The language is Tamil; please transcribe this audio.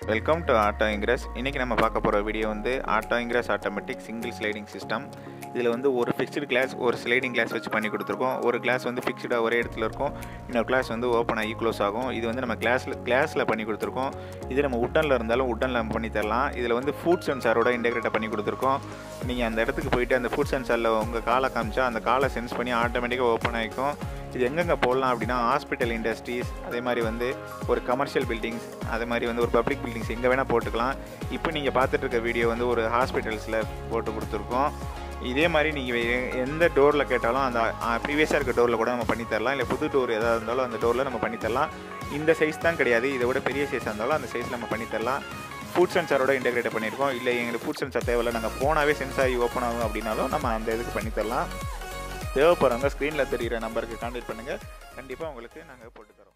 வெல்கம் டு ஆட்டோ இங்கிரஸ் இன்றைக்கி நம்ம பார்க்க போகிற வீடியோ வந்து auto ingress automatic single sliding system இதில் வந்து ஒரு ஃபிக்ஸ்டு கிளாஸ் ஒரு ஸ்லைடிங் கிளாஸ் வச்சு பண்ணி கொடுத்துருக்கோம் ஒரு கிளாஸ் வந்து ஃபிக்ஸ்டாக ஒரே இடத்துல இருக்கும் இன்னொரு கிளாஸ் வந்து ஓப்பன் ஆகி க்ளோஸ் ஆகும் இது வந்து நம்ம கிளாஸில் கிளாஸில் பண்ணி கொடுத்துருக்கோம் இது நம்ம உட்டனில் இருந்தாலும் உட்டனில் நம்ம பண்ணி தரலாம் இதில் வந்து ஃபுட் சென்சாரோட இன்டெகிரேட்டை பண்ணி கொடுத்துருக்கோம் நீங்கள் அந்த இடத்துக்கு போயிட்டு அந்த ஃபுட் சென்சாரில் உங்கள் காலை காமிச்சா அந்த காலை சென்ஸ் பண்ணி ஆட்டோமேட்டிக்காக ஓப்பன் ஆகிக்கும் இது எங்கெங்கே போடலாம் அப்படின்னா ஹாஸ்பிட்டல் இண்டஸ்ட்ரீஸ் அதே மாதிரி வந்து ஒரு கமர்ஷியல் பில்டிங்ஸ் அதே மாதிரி வந்து ஒரு பப்ளிக் பில்டிங்ஸ் எங்கே வேணால் போட்டுக்கலாம் இப்போ நீங்கள் பார்த்துட்டு இருக்க வீடியோ வந்து ஒரு ஹாஸ்பிட்டல்ஸில் போட்டு கொடுத்துருக்கோம் இதே மாதிரி நீங்கள் எந்த டோரில் கேட்டாலும் அந்த ப்ரீவியஸாக இருக்க டோரில் கூட நம்ம பண்ணி தரலாம் இல்லை புது டோர் எதாவது இருந்தாலும் அந்த டோரில் நம்ம பண்ணி தரலாம் இந்த சைஸ் தான் கிடையாது இதை விட பெரிய சைஸாக இருந்தாலும் அந்த சைஸில் நம்ம பண்ணி தரலாம் ஃபுட் சென்சாரோட இன்டெகிரேட் பண்ணியிருக்கோம் இல்லை எங்களுக்கு ஃபுட் சென்சார் தேவையில்லை நாங்கள் போனாவே சென்ஸ் ஆகி ஓப்பன் ஆகும் அப்படின்னாலும் நம்ம அந்த இதுக்கு பண்ணி தரலாம் தேவைப்படுறவங்க ஸ்க்ரீனில் தெரிகிற நம்பருக்கு கான்டாக்ட் பண்ணுங்கள் கண்டிப்பாக உங்களுக்கு நாங்கள் போட்டு தரோம்